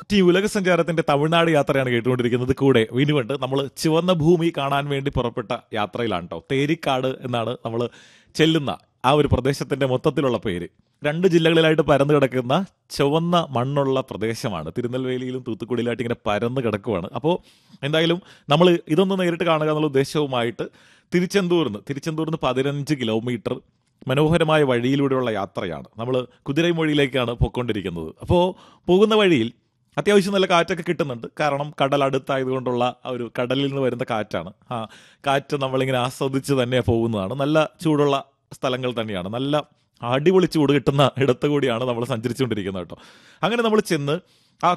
team ഉലക സഞ്ചാരത്തിന്റെ Tamil Nadu യാത്രയാണ് കേട്ടുകൊണ്ടിരിക്കുന്നത് കൂടെ വീണ്ടുകൊണ്ട് നമ്മൾ ചുവന്ന ഭൂമി കാണാൻ വേണ്ടി പുറപ്പെട്ട യാത്രയിലാണ് കേട്ടോ തേരിക്കാട് എന്നാണ് നമ്മൾ ചെല്ലുന്ന ആ ഒരു പ്രദേശത്തിന്റെ മൊത്തത്തിലുള്ള പേര് രണ്ട് ജില്ലകളിലായിട്ട് പരന്നു കിടക്കുന്ന ചുവന്ന മണ്ണുള്ള പ്രദേശമാണ് തിരുനെൽവേലിയിലും തൂത്തുക്കുടിയിലായിട്ട് ഇങ്ങനെ പരന്ന് കിടക്കുവാണ് അപ്പോൾ എന്തായാലും നമ്മൾ ഇതൊന്ന് നേരിട്ട് കാണുക എന്നുള്ള ഉദ്ദേശവുമായിട്ട് തിരുച്ചെന്തൂർന്ന് തിരുച്ചെന്തൂർന്ന് പതിനഞ്ച് കിലോമീറ്റർ മനോഹരമായ വഴിയിലൂടെയുള്ള യാത്രയാണ് നമ്മൾ കുതിരൈമൊഴിയിലേക്കാണ് പോയിക്കൊണ്ടിരിക്കുന്നത് അപ്പോൾ പോകുന്ന വഴിയിൽ അത്യാവശ്യം നല്ല കാറ്റൊക്കെ കിട്ടുന്നുണ്ട് കാരണം കടൽ അടുത്തായതുകൊണ്ടുള്ള ആ ഒരു കടലിൽ നിന്ന് വരുന്ന കാറ്റാണ് ആ കാറ്റ് നമ്മളിങ്ങനെ ആസ്വദിച്ച് തന്നെ പോകുന്നതാണ് നല്ല ചൂടുള്ള സ്ഥലങ്ങൾ തന്നെയാണ് നല്ല അടിപൊളി ചൂട് കിട്ടുന്ന ഇടത്ത് കൂടിയാണ് നമ്മൾ സഞ്ചരിച്ചുകൊണ്ടിരിക്കുന്നത് കേട്ടോ അങ്ങനെ നമ്മൾ ചെന്ന്